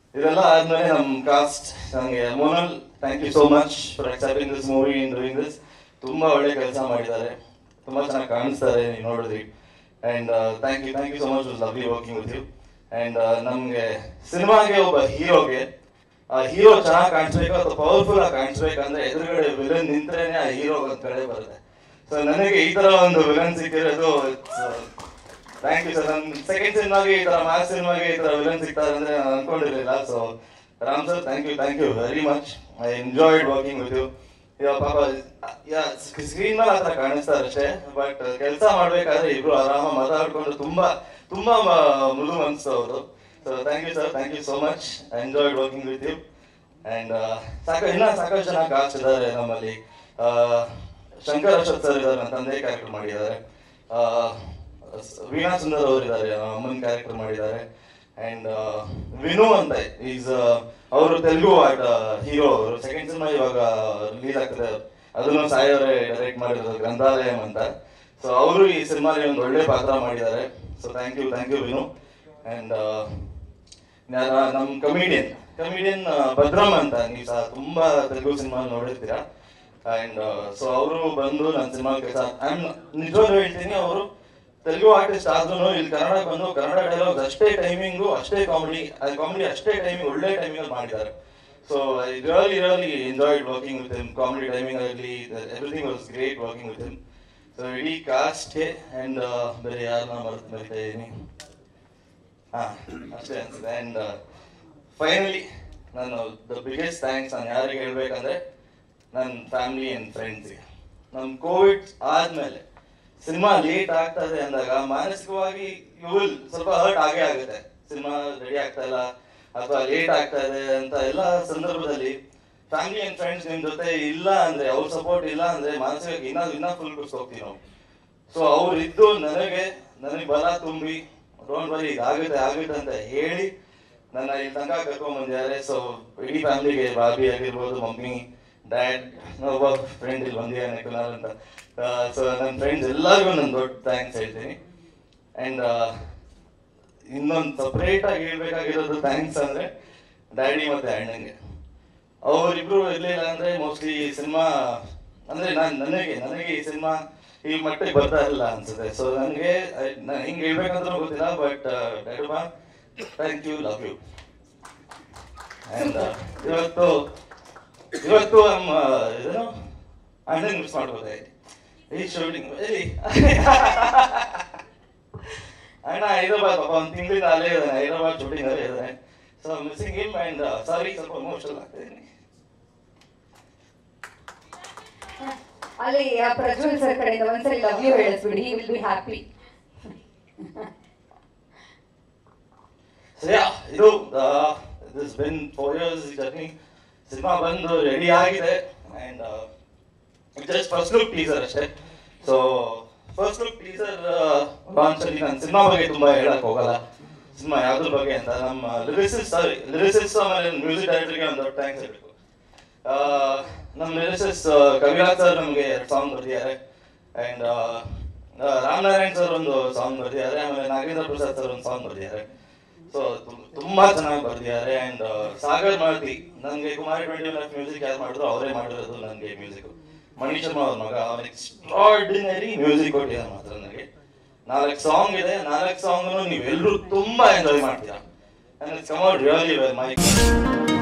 ಇದೆಲ್ಲ ಆದ್ಮೇಲೆ ನಮ್ಮ ಕಾಸ್ಟ್ ನನಗೆ Monal thank you so much for accepting this movie in doing this ತುಂಬಾ ಒಳ್ಳೆ ಕೆಲಸ ಮಾಡಿದ್ದಾರೆ ತುಂಬಾ ಚೆನ್ನಾಗಿ ಕಾಣಿಸ್ತಾರೆ ನೀವು ನೋಡಿದ್ರಿ and thank you thank you so much lovely working with you and ನಮಗೆ ಸಿನಿಮಾಗೆ ಒಬ್ಬ ಹೀರೋಗೆ ಆ ಹೀರೋ ಚೆನ್ನಾಗಿ ಕಾಣಿಸ್ಬೇಕು ಅಥವಾ ಪವರ್ಫುಲ್ ಆಗಿ ಕಾಣಿಸ್ಬೇಕಂದ್ರೆ ಎದುರುಗಡೆ ವಿಲನ್ ನಿಂತ್ರೇನೆ ಆ ಹೀರೋ ಒಂದ್ ಕಡೆ ಬರುತ್ತೆ ಸೊ ನನಗೆ ಈ ತರ ಒಂದು ವಿಲನ್ ಸಿಕ್ಕಿರೋದು ಥ್ಯಾಂಕ್ ಯು ಸರ್ ನನ್ನ ಸೆಕೆಂಡ್ ಸಿನಿಮಾಗೆ ಈ ತರ ಮಾಸ್ ಸಿನಿಮಾಗೆ ಈ ತರ ವಿಲನ್ ಸಿಗ್ತಾರೆ ಅಂದ್ರೆ ನಾನು ಅನ್ಕೊಂಡಿರ್ಲಿಲ್ಲ so Ram sir thank you thank you very much I enjoyed working with you ಇವಾಗ ಪಾಪ ಸ್ಕ್ರೀನ್ ಮೇಲೆ ಆತರ ಕಾಣಿಸ್ತಾರೆ ಅಷ್ಟೇ ಬಟ್ ಕೆಲಸ ಮಾಡ್ಬೇಕಾದ್ರೆ ಇಬ್ರು ಆರಾಮ ಮಾತಾಡ್ಕೊಂಡು ತುಂಬಾ ತುಂಬಾ ಮ- ಮೃದು ಮನ್ಸು ಅವರು so thank you sir thank you so much I enjoyed working with you and ಸಾಕ ಇನ್ನ ಸಾಕಷ್ಟು ಜನ ಕಾಸ್ಟ್ ಇದ್ದಾರೆ ನಮ್ಮಲ್ಲಿ ಆ, ಶಂಕರ್ ಅಶೋಕ್ ಸರ್ ಇದ್ದಾರೆ ನನ್ನ ತಂದೆ ಕ್ಯಾರೆಕ್ಟರ್ ಮಾಡಿದ್ದಾರೆ ಆ, ಸ್- ವೀಣಾ ಸುಂದರ್ ಅವರು ಇದ್ದಾರೆ ಅಮ್ಮನ ಕ್ಯಾರೆಕ್ಟರ್ ಮಾಡಿದ್ದಾರೆ ಅಂಡ್ ವಿನು ಅಂತ ಈಸ್ ಅವರು ತೆಲುಗು ಆರ್ಟ್ ಹೀರೋ ಅವರು ಸೆಕೆಂಡ್ ಸಿನಿಮಾ ಇವಾಗ ರಿಲೀಸ್ ಆಗ್ತದೆ ಅದನ್ನು ಸಾಯಿ ಅವರೇ ಡೈರೆಕ್ಟ್ ಮಾಡಿರೋದು ಗ್ರಂಥಾಲಯಂ ಅಂತ ಸೊ ಅವರು ಈ ಸಿನಿಮಾಲಿ ಒಂದು ಒಳ್ಳೆ ಪಾತ್ರ ಮಾಡಿದ್ದಾರೆ so thank you thank you Vinu and ನಮ್ಮ ಕಮಿಡಿಯನ್ ಕಮಿಡಿಯನ್ ಭದ್ರಮ್ ಅಂತ ನೀವು ಸಹ ತುಂಬಾ ತೆಲುಗು ಸಿನಿಮಾ ನೋಡಿರ್ತೀರಾ ಅಂಡ್ ಸೊ ಅವರು ಬಂದು ನನ್ನ ಸಿನಿಮಾ ಕೆಲಸ ನಿಜವಾಗ್ಲೂ ಹೇಳ್ತೀನಿ ಅವರು ತೆಲುಗು ಆರ್ಟಿಸ್ಟ್ ಆದ್ರೂ ಇಲ್ಲಿ ಕನ್ನಡ ಬಂದು ಕನ್ನಡ ಡೈಲಾಗ್ಸ್ ಅಷ್ಟೇ ಟೈಮಿಂಗು ಅಷ್ಟೇ ಕಾಮಿಡಿ ಅದು ಕಾಮಿಡಿ ಅಷ್ಟೇ ಟೈಮಿಂಗ್ ಒಳ್ಳೆ ಟೈಮಿಂಗ್ ಅಲ್ಲಿ ಮಾಡಿದ್ದಾರೆ so I really really enjoyed working with him comedy timing ಆಗಲಿ everything was great working with him so ಇಡೀ ಕಾಸ್ಟ್ ಅಂಡ್ ಬೇರೆ ಯಾರನ್ನ ಮರೆತು ಮರಿತಾ ಇದ್ದೀನಿ ಹಾ ಅಷ್ಟೇ ಅನ್ಸುತ್ತೆ ಅಂಡ್ ಫೈನಲಿ ನಾನು ದ ಬಿಗ್ಗೆಸ್ಟ್ ಥ್ಯಾಂಕ್ಸ್ ನಾನು ಯಾರಿಗೆ ಹೇಳ್ಬೇಕಂದ್ರೆ ನನ್ನ ಫ್ಯಾಮಿಲಿ ಅಂಡ್ ಫ್ರೆಂಡ್ಸ್ಗೆ ನಮ್ ಕೋವಿಡ್ ಆದ್ಮೇಲೆ ಸಿನಿಮಾ ಲೇಟ್ ಆಗ್ತದೆ ಅಂದಾಗ ಮಾನಸಿಕವಾಗಿ ಯು ವಿಲ್ ಸ್ವಲ್ಪ ಹರ್ಟ್ ಆಗೇ ಆಗುತ್ತೆ ಸಿನಿಮಾ ರೆಡಿ ಆಗ್ತಾ ಇಲ್ಲ ಅಥವಾ ಲೇಟ್ ಆಗ್ತಾ ಇದೆ ಅಂತ ಎಲ್ಲ ಸಂದರ್ಭದಲ್ಲಿ ಫ್ಯಾಮಿಲಿ ಅಂಡ್ ಫ್ರೆಂಡ್ಸ್ ನಿಮ್ ಜೊತೆ ಇಲ್ಲ ಅಂದ್ರೆ ಅವ್ರ ಸಪೋರ್ಟ್ ಇಲ್ಲ ಅಂದ್ರೆ ಮಾನಸಿಕವಾಗಿ ಇನ್ನ ಇನ್ನ ಫುಲ್ ಹೋಗ್ತೀವಿ ನಾವು ಸೊ ಅವ್ರು ಇದ್ದು ನನಗೆ ನನಗೆ ಬಲ ತುಂಬಿ ಡೋಂಟ್ ವರಿ ಇದಾಗುತ್ತೆ ಆಗುತ್ತೆ ಅಂತ ಹೇಳಿ ನನ್ನ ಇಲ್ಲಿ ತನಕ ಕರ್ಕೊಂಡ್ ಬಂದಿದ್ದಾರೆ ಸೊ ಇಡೀ ಫ್ಯಾಮಿಲಿಗೆ ಬಾಬಿ ಆಗಿರ್ಬೋದು ಮಮ್ಮಿ ಡ್ಯಾಡ್ ಒಬ್ಬ ಫ್ರೆಂಡ್ ಇಲ್ಲಿ ಬಂದಿದ್ದಾನೆ ಕುನಾಲ್ ಅಂತ ಸೊ ನನ್ನ ಫ್ರೆಂಡ್ಸ್ ಎಲ್ಲರಿಗೂ ನಾನು ದೊಡ್ಡ ಥ್ಯಾಂಕ್ಸ್ ಹೇಳ್ತೀನಿ ಅಂಡ್ ಇನ್ನೊಂದು ಸಪ್ರೇಟ್ ಆಗಿ ಹೇಳ್ಬೇಕಾಗಿರೋದು ಥ್ಯಾಂಕ್ಸ್ ಅಂದ್ರೆ ಡ್ಯಾಡಿ ಮತ್ತೆ ಅಣ್ಣಂಗೆ ಅವರಿಬ್ರು ಇರ್ಲಿಲ್ಲ ಅಂದ್ರೆ ಮೋಸ್ಟ್ಲಿ ಸಿನಿಮಾ ಅಂದ್ರೆ ನಾನ್ ನನಗೆ ನನಗೆ ಈ ಸಿನಿಮಾ ಈ ಮಟ್ಟಿಗೆ ಬರ್ತಾ ಇಲ್ಲ ಅನ್ಸುತ್ತೆ ಸೊ ನನಗೆ ನಾನು ಹಿಂಗೆ ಹೇಳ್ಬೇಕಂದ್ರೂ ಗೊತ್ತಿಲ್ಲ ಬಟ್ ಡ್ಯಾಡುಬ thank you love you and ಇವತ್ತು ಇವತ್ತು ನಮ್ಮ ಏನು ಅಣ್ಣನ್ ಮಿಸ್ ಮಾಡ್ಬೋದೆ ಈ ಶೂಟಿಂಗ್ ಅಣ್ಣ ಹೈದರಾಬಾದ್ ಪಾಪ ಒಂದು ತಿಂಗಳಿಂದ ಅಲ್ಲೇ ಇದ್ದಾನೆ ಹೈದರಾಬಾದ್ ಶೂಟಿಂಗ್ ಅಲ್ಲೇ ಇದ್ದಾನೆ so missing him and sorry ಸ್ವಲ್ಪ ಎಮೋಷನಲ್ ಆಗ್ತಿದ್ದೀನಿ ಅಲ್ಲಿ ಆ ಪ್ರಜ್ವಲ್ ಸರ್ ಕಡೆಯಿಂದ ಒಂದ್ಸರಿ ಲವ್ ಯು ಹೇಳಿಸ್ಬಿಡಿ will be happy so yeah ಇದು this been four years journey cinema ಬಂದು ರೆಡಿ ಆಗಿದೆ and just first look teaser ಅಷ್ಟೇ so first look teaser launch ಅಲ್ಲಿ ನಾನು ಸಿನಿಮಾ ಬಗ್ಗೆ ತುಂಬಾ ಹೇಳಕ್ ಹೋಗಲ್ಲ ಸಿನಿಮಾ ಯಾವ್ದ್ರ ಬಗ್ಗೆ ಅಂತ ನಮ್ಮ ಲಿರಿಸಿಸ್ ಸಾರಿ ಲಿರಿಸಿಸ್ ಆಮೇಲೆ ಮ್ಯೂಸಿಕ್ ಡೈರೆಕ್ಟರ್ಗೆ ಒಂದು ದೊಡ್ಡ ಥ್ಯಾಂಕ್ಸ್ ಹೇಳ್ಬೇಕು ಆ, ನಮ್ಮ ಲಿರಿಸಿಸ್ ಕವಿರಾಜ್ ಸರ್ ನಮಗೆ ಎರಡು ಸಾಂಗ್ ಬರ್ದಿದ್ದಾರೆ ಅಂಡ್ ರಾಮನಾರಾಯಣ್ ಸರ್ ಒಂದು ಸಾಂಗ್ ಬರ್ದಿದ್ದಾರೆ ಆಮೇಲೆ ನಾಗೇಂದ್ರ ಪ್ರಸಾದ್ ಸರ್ ಒಂದು ಸಾಂಗ್ ಬರ್ದಿದ್ದಾರೆ ಸೊ ತುಂಬಾ ಚೆನ್ನಾಗಿ ಬರ್ದಿದ್ದಾರೆ ಅಂಡ್ ಸಾಗರ್ ಮಾರುತಿ ನನಗೆ ಕುಮಾರಿ ಟ್ವೆಂಟಿ ಲೈಫ್ ಮ್ಯೂಸಿಕ್ ಯಾರು ಮಾಡಿದ್ರು ಅವರೇ ಮಾಡಿರೋದು ನನಗೆ ಮ್ಯೂಸಿಕ್ ಮಣಿ ಶರ್ಮಾ ಅವ್ರ ಮಗ ಅವನ ಎಕ್ಸ್ಟ್ರಾರ್ಡಿನರಿ ಮ್ಯೂಸಿಕ್ ಕೊಟ್ಟಿದ್ದಾನೆ ಮಾತ್ರ ನನಗೆ ನಾಲ್ಕು ಸಾಂಗ್ ಇದೆ ನಾಲ್ಕು ಸಾಂಗ್ ನೀವೆಲ್ಲರೂ ತುಂಬಾ ಎಂಜಾಯ್ ಮಾಡ್ತೀರಾ and it's come out really well my